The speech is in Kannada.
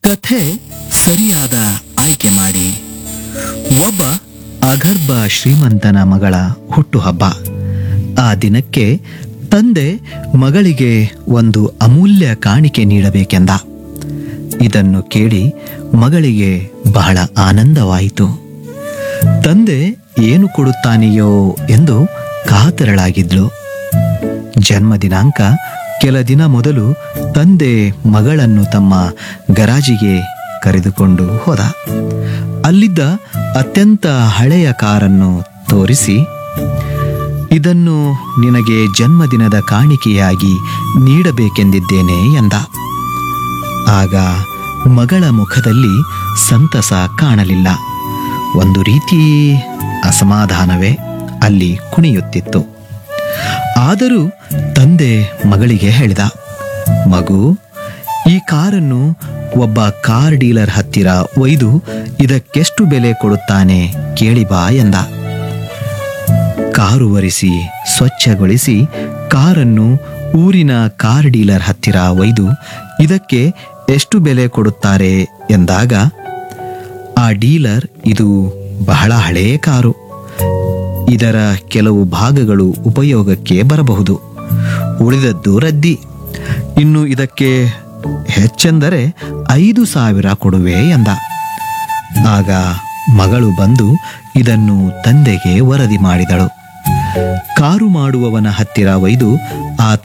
ಕಥೆ ಸರಿಯಾದ ಆಯ್ಕೆ ಮಾಡಿ ಒಬ್ಬ ಅಗರ್ಭ ಶ್ರೀಮಂತನ ಮಗಳ ಹುಟ್ಟುಹಬ್ಬ ಆ ದಿನಕ್ಕೆ ತಂದೆ ಮಗಳಿಗೆ ಒಂದು ಅಮೂಲ್ಯ ಕಾಣಿಕೆ ನೀಡಬೇಕೆಂದ ಇದನ್ನು ಕೇಳಿ ಮಗಳಿಗೆ ಬಹಳ ಆನಂದವಾಯಿತು ತಂದೆ ಏನು ಕೊಡುತ್ತಾನೆಯೋ ಎಂದು ಕಾತರಳಾಗಿದ್ಲು ಜನ್ಮ ದಿನಾಂಕ ಕೆಲ ದಿನ ಮೊದಲು ತಂದೆ ಮಗಳನ್ನು ತಮ್ಮ ಗರಾಜಿಗೆ ಕರೆದುಕೊಂಡು ಹೋದ ಅಲ್ಲಿದ್ದ ಅತ್ಯಂತ ಹಳೆಯ ಕಾರನ್ನು ತೋರಿಸಿ ಇದನ್ನು ನಿನಗೆ ಜನ್ಮದಿನದ ಕಾಣಿಕೆಯಾಗಿ ನೀಡಬೇಕೆಂದಿದ್ದೇನೆ ಎಂದ ಆಗ ಮಗಳ ಮುಖದಲ್ಲಿ ಸಂತಸ ಕಾಣಲಿಲ್ಲ ಒಂದು ರೀತಿ ಅಸಮಾಧಾನವೇ ಅಲ್ಲಿ ಕುಣಿಯುತ್ತಿತ್ತು ಆದರೂ ತಂದೆ ಮಗಳಿಗೆ ಹೇಳಿದ ಮಗು ಈ ಕಾರನ್ನು ಒಬ್ಬ ಕಾರ್ ಡೀಲರ್ ಹತ್ತಿರ ಒಯ್ದು ಇದಕ್ಕೆಷ್ಟು ಬೆಲೆ ಕೊಡುತ್ತಾನೆ ಕೇಳಿ ಬಾ ಎಂದ ಕಾರು ಒರೆಸಿ ಸ್ವಚ್ಛಗೊಳಿಸಿ ಕಾರನ್ನು ಊರಿನ ಕಾರ್ ಡೀಲರ್ ಹತ್ತಿರ ಒಯ್ದು ಇದಕ್ಕೆ ಎಷ್ಟು ಬೆಲೆ ಕೊಡುತ್ತಾರೆ ಎಂದಾಗ ಆ ಡೀಲರ್ ಇದು ಬಹಳ ಹಳೆಯ ಕಾರು ಇದರ ಕೆಲವು ಭಾಗಗಳು ಉಪಯೋಗಕ್ಕೆ ಬರಬಹುದು ಉಳಿದದ್ದು ರದ್ದಿ ಇನ್ನು ಇದಕ್ಕೆ ಹೆಚ್ಚೆಂದರೆ ಐದು ಸಾವಿರ ಕೊಡುವೆ ಎಂದ ಆಗ ಮಗಳು ಬಂದು ಇದನ್ನು ತಂದೆಗೆ ವರದಿ ಮಾಡಿದಳು ಕಾರು ಮಾಡುವವನ ಹತ್ತಿರ ಒಯ್ದು ಆ